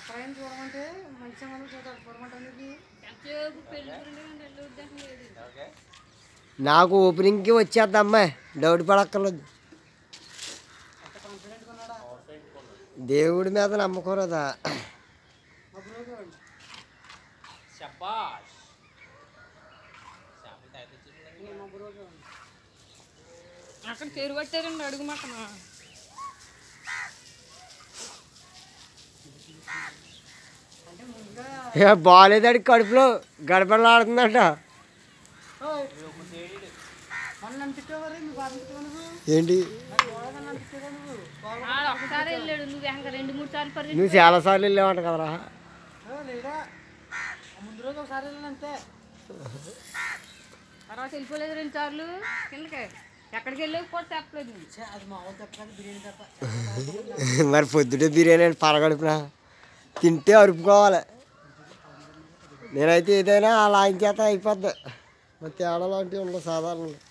పైన చూడమంటే మంచి సంబంధం చూడాలి చూడమంటే అనేది ఎంతసేపు పెళ్లి చూడండి రెండు ఉద్దేశం లేదు నాకు ఓపెనింగ్కి వచ్చేద్దమ్మా డౌట్ పడక్కర్లేదు అంత కాన్ఫిడెంట్గా ఉన్నాడా దేవుడి మీద నమ్మకూడదా అప్పుడు రోజు శబాష్ నేను అప్పుడు రోజు అక్కడ చేరు పట్టారండి అడుగు మాటన అంటే ముందుగా ఇక బాగాలేదాడి కడుపులో గడపడలాడుతుందట మొన్న నన్ను తిట్టేవారు మీ బాధ తిట్టేవా నువ్వు ఏంటి నాకు చూడగా నన్ను తిట్టేవా నువ్వు బాగా ఆడు ఒకసారి వెళ్ళాడు నువ్వు ఇంకా రెండు మూడు సార్లు పరి నువ్వు చాలాసార్లు వెళ్ళావంట కదరా ఏ, లేదా ఆ ముందు రోజు ఒకసారి వెళ్ళాను అంతే తర్వాత వెళ్ళిపోలేదు రెండు సార్లు కిందకి ఎక్కడికి వెళ్ళావు కూడా చెప్పలేదు నువ్వు ఛే, అది మామూలు తప్ప కాదు బిర్యానీ తప్ప మరి పొద్దుటే బిర్యానీ అంటే పరగడుపున తింటే అరుపుకోవాలి నేనైతే ఏదైనా అలా ఆయన చేత అయిపోద్ది మరి తేడా లాంటివి ఉండవు సాధారణంగా